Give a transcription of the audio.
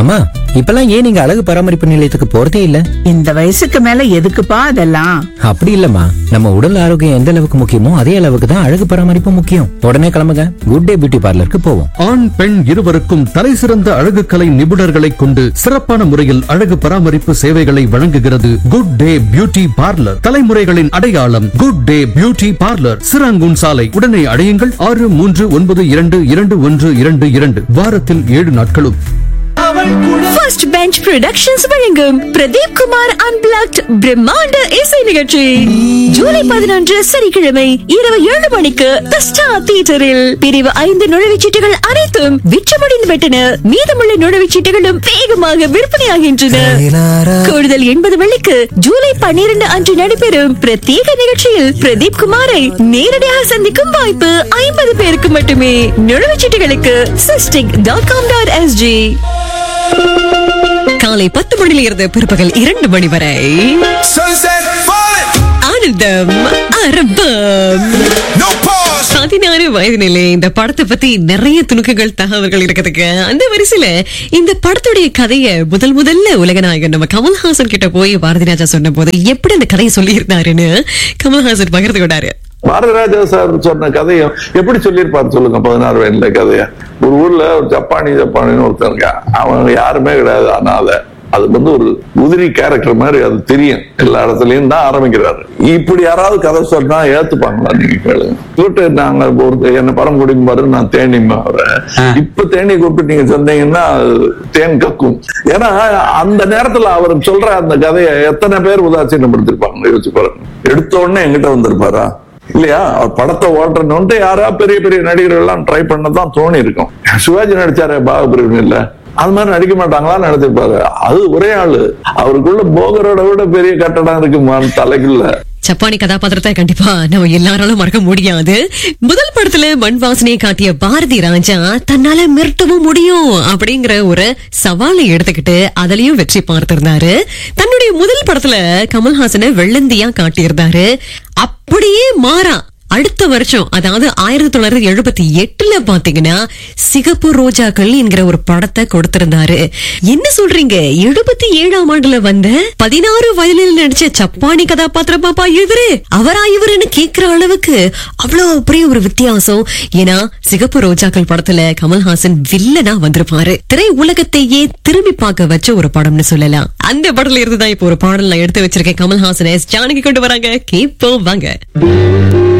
அம்மா இப்பெல்லாம் ஏன் நீங்க அழகு பராமரிப்பு நிலையத்துக்கு போறதே இல்ல இந்த வயசுக்கு மேல எதுக்குப்பா அதெல்லாம் அப்படி இல்லம்மா நம்ம உடல் ஆரோக்கியம் எந்த அளவுக்கு முக்கியமோ அதே அளவுக்கு தான் அழகு பராமரிப்பு முக்கியம் உடனே கிளம்புங்க குட் டே பியூட்டி பார்லருக்கு போவோம் ஆண் பெண் இருவருக்கும் தலைசிறந்த அழகு கலை நிபுணர்களை கொண்டு சிறப்பான முறையில் அழகு பராமரிப்பு சேவைகளை வழங்குகிறது குட் டே பியூட்டி பார்லர் தலைமுறைகளின் அடையாளம் good day beauty parlour Serangoon சாலை உடனே அடையுங்கள் ஆறு மூன்று ஒன்பது இரண்டு இரண்டு ஒன்று இரண்டு இரண்டு வாரத்தில் ஏழு நாட்களும் ஃபர்ஸ்ட் பெஞ்ச் ப்ரொடக்ஷன்ஸ் வழங்கும் பிரதீப் குமார் அன்பிளாக்ட் பிரம்மாண்ட இசை நிகழ்ச்சி ஜூலை பதினொன்று சனிக்கிழமை இரவு ஏழு மணிக்கு தி ஸ்டார் தியேட்டரில் பிரிவு ஐந்து நுழைவுச்சீட்டுகள் அனைத்தும் விற்று முடிந்து விட்டன மீதமுள்ள நுழைவுச்சீட்டுகளும் வேகமாக விற்பனையாகின்றன கூடுதல் எண்பது வெள்ளிக்கு ஜூலை பன்னிரண்டு அன்று நடைபெறும் பிரத்யேக நிகழ்ச்சியில் பிரதீப் குமாரை நேரடியாக சந்திக்கும் வாய்ப்பு ஐம்பது பேருக்கு மட்டுமே நுழைவுச்சீட்டுகளுக்கு SISTIC dot com dot SG காலை பத்து மணியில இருந்து பிற்பகல் இரண்டு மணி வரை Sunset falling, ஆனந்தம் அரபம் no pause. பதினாறு வயதினிலே இந்த படத்தை பத்தி நிறைய துணுக்குகள் தகவல்கள் இருக்கிறதுக்கு அந்த வரிசையில இந்த படத்துடைய கதையை முதல் முதல்ல உலகநாயகன் நம்ம கமல்ஹாசன் கிட்ட போய் பாரதி ராஜா சொன்ன போது எப்படி அந்த கதையை சொல்லி இருந்தாருன்னு கமல்ஹாசன் பகிர்ந்து கொண்டாரு பாரதிராஜா சார் சொன்ன கதையும் எப்படி சொல்லியிருப்பாரு சொல்லுங்க பதினாறு வயதுல கதைய ஒரு ஊர்ல ஒரு ஜப்பானி ஜப்பானின்னு ஒருத்தன் இருக்கான் அவன் யாருமே கிடையாது அனாதை அது வந்து ஒரு உதிரி கேரக்டர் மாதிரி அது தெரியும் எல்லா இடத்துலயும் தான் ஆரம்பிக்கிறாரு இப்படி யாராவது கதை சொன்னா ஏத்துப்பாங்களா நீங்க கேளுங்க கூப்பிட்டு நாங்க ஒரு என்ன பரம் குடிக்கும் பாரு நான் தேனி வரேன் இப்ப தேனி கூப்பிட்டு நீங்க சொன்னீங்கன்னா அது தேன் கக்கும் ஏன்னா அந்த நேரத்துல அவர் சொல்ற அந்த கதையை எத்தனை பேர் உதாசீனப்படுத்திருப்பாங்க யோசிச்சு பாருங்க எடுத்த உடனே எங்கிட்ட வந்திருப்பாரா இல்லையா அவர் படத்தை ஓட்டணும்ட்டு யாரா பெரிய பெரிய நடிகர்கள் எல்லாம் ட்ரை பண்ணதான் தோணி இருக்கும் சிவாஜி நடிச்சாரு பாகபிரிவின் இல்ல அது மாதிரி நடிக்க மாட்டாங்களா நினைச்சிருப்பாரு அது ஒரே ஆளு அவருக்குள்ள போகரோட விட பெரிய கட்டடம் இருக்குமா தலைக்குள்ள ஜப்பானி கதாபாத்திரத்தை கண்டிப்பா நம்ம எல்லாராலும் மறக்க முடியாது முதல் படத்துல மண் வாசனையை காட்டிய பாரதி ராஜா தன்னால மிரட்டவும் முடியும் அப்படிங்கிற ஒரு சவாலை எடுத்துக்கிட்டு அதுலயும் வெற்றி பார்த்திருந்தாரு தன்னுடைய முதல் படத்துல கமல்ஹாசனை வெள்ளந்தியா காட்டியிருந்தாரு அப்படியே மாறா அடுத்த வருஷம் அதாவது ஆயிரத்தி தொள்ளாயிரத்தி எழுபத்தி எட்டுல பாத்தீங்கன்னா சிகப்பு ரோஜாக்கள் என்கிற ஒரு படத்தை கொடுத்திருந்தாரு என்ன சொல்றீங்க எழுபத்தி ஏழாம் ஆண்டுல வந்த பதினாறு வயதில் நடிச்ச சப்பானி கதாபாத்திரம் பாப்பா இவரு அவரா இவருன்னு கேக்குற அளவுக்கு அவ்வளவு பெரிய ஒரு வித்தியாசம் ஏன்னா சிகப்பு ரோஜாக்கள் படத்துல கமல்ஹாசன் வில்லனா வந்திருப்பாரு திரை உலகத்தையே திரும்பி பார்க்க வச்ச ஒரு படம்னு சொல்லலாம் அந்த படத்துல இருந்துதான் இப்போ ஒரு பாடல் நான் எடுத்து வச்சிருக்கேன் கமல்ஹாசன் எஸ் ஜானகி கொண்டு வராங்க கேப்போம் வாங்க